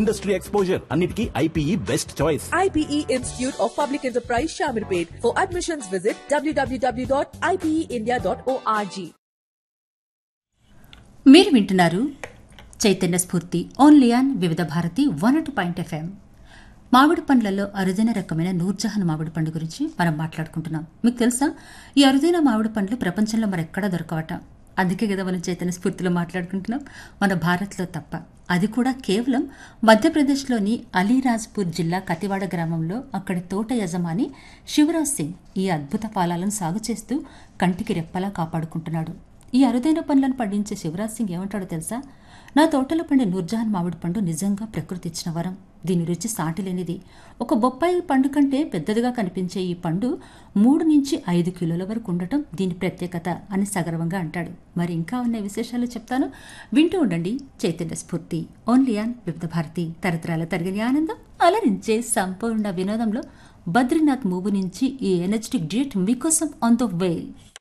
Industry exposure అన్నిటికీ I P E best choice IPE Institute of Public Enterprise Shamirpet. For admissions, visit www.ipeindia.org. మీరు వింటున్నారు చైతన్య స్ఫూర్తి only on Vividh Bharati one two point F M మామిడి పండ్లలో అరుదైన రకమైన నూర్జహాన్ మామిడి పండు గురించి మనం మాట్లాడుకుంటున్నాం మీకు తెలుసా ఈ అరుదైన మామిడి పండ్లు ప్రపంచంలో మరెక్కడా దొరకవట అందుకే కదా మనం చైతన్య స్ఫూర్తిలో మాట్లాడుకుంటున్నాం మన భారత్లో తప్ప అది కూడా కేవలం మధ్యప్రదేశ్లోని అలీరాజ్పూర్ జిల్లా కతివాడ గ్రామంలో అక్కడి తోట యజమాని శివరాజ్ సింగ్ ఈ అద్భుత ఫలాలను సాగు చేస్తూ కంటికి రెప్పలా కాపాడుకుంటున్నాడు ఈ అరుదైన పండ్లను పండించే శివరాజ్ సింగ్ ఏమంటాడో తెలుసా నా తోటలో పండే నూర్జహాన్ మామిడి పండు నిజంగా ప్రకృతి ఇచ్చిన వరం దీని రుచి సాటిలేనిది ఒక బొప్పాయి పండు కంటే పెద్దదిగా కనిపించే ఈ పండు మూడు నుంచి ఐదు కిలోల వరకు ఉండటం దీని ప్రత్యేకత అని సగర్వంగా అంటాడు మరి ఇంకా ఉన్న విశేషాలు చెప్తాను వింటూ ఉండండి చైతన్య స్ఫూర్తి ఓన్లీ ఆన్ వివిధ భారతి తరతరాల తరగని ఆనందం అలరించే సంపూర్ణ వినోదంలో బద్రీనాథ్ మూవీ నుంచి ఈ ఎనర్జెటిక్ డ్యూట్ మీకోసం ఆన్ ద వే